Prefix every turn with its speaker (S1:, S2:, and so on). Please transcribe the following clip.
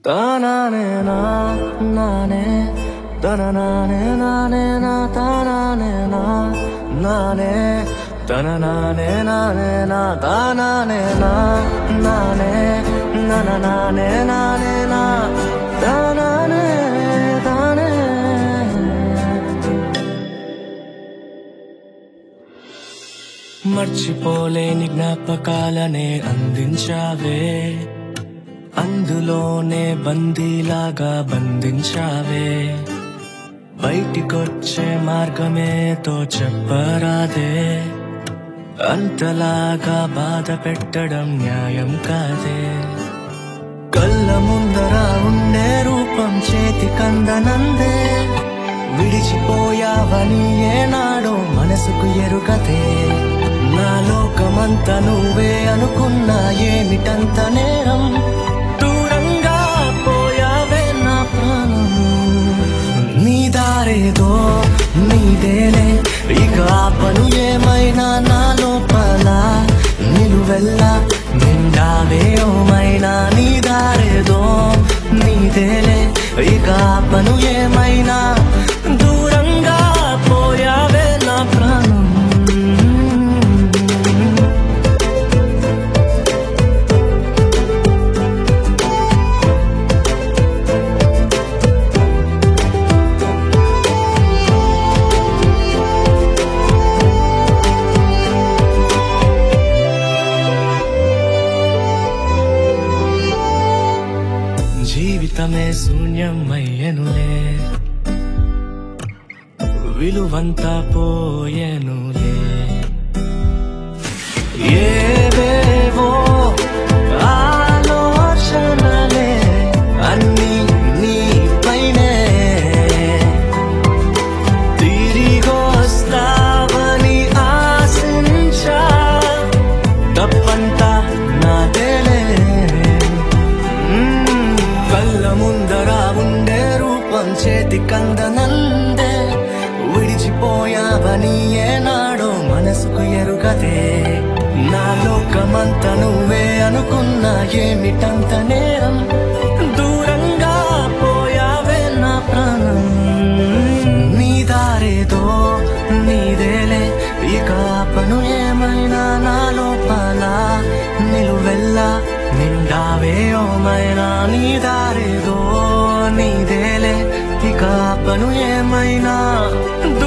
S1: తానానే నా నానే తన నానే నానే నా తానానే నా నానే తన నానే నానే నా తానానే నా నానే నన నానే నానే నా తానానే తానే మర్చిపోలేని జ్ఞాపకాలనే అందించావే అందులోనే బందీలాగా బంధించావే బయటికొచ్చే మార్గమేతో చెప్పరాదే అంతలాగా బాధ పెట్టడం న్యాయం కాదే కళ్ళ ముందర ఉండే రూపం చేతి కందనందే విడిచిపోయావని ఏనాడో మనసుకు ఎరుగదే నా లోకమంతా నువ్వే అనుకున్నా ఏమిటంత నేరం దూరంగా పోయావే నా ప్రాణం నీ దారేదో నీదేలే ఇక ఆపను ఏమైనా నా లోపల నిలువెల్లా నిండావే ఓమైనా నీ దారేదో నీదేలే ఇక ఆపను ఏమైనా దూరంగా పోయావే నా ప్రాణం జీవితమే శూన్యం అయ్యనులే విలువంతా పోయెనులే ఏవేవో ఆలోచనలే అన్నీ నీపైనే తిరిగొస్తావని ఆశించా తప్పంతా నాదేలే మ్మ్. కళ్ళ ముందర ఉండే రూపం చేతి కందనందే విడిచిపోయావని ఏనాడో మనసుకు ఎరుగదే నా లోకమంతా నువ్వే అనుకున్నా ఏమిటంత నేరం దూరంగా పోయావే నా ప్రాణం నీ దారేదో నీదేలే ఇక ఆపను ఏమైనా నా లోపల నిలువెల్లా నిండావే ఓమైనా నీ దారేదో నీదేలే ఇక ఆపను ఏమైనా దూ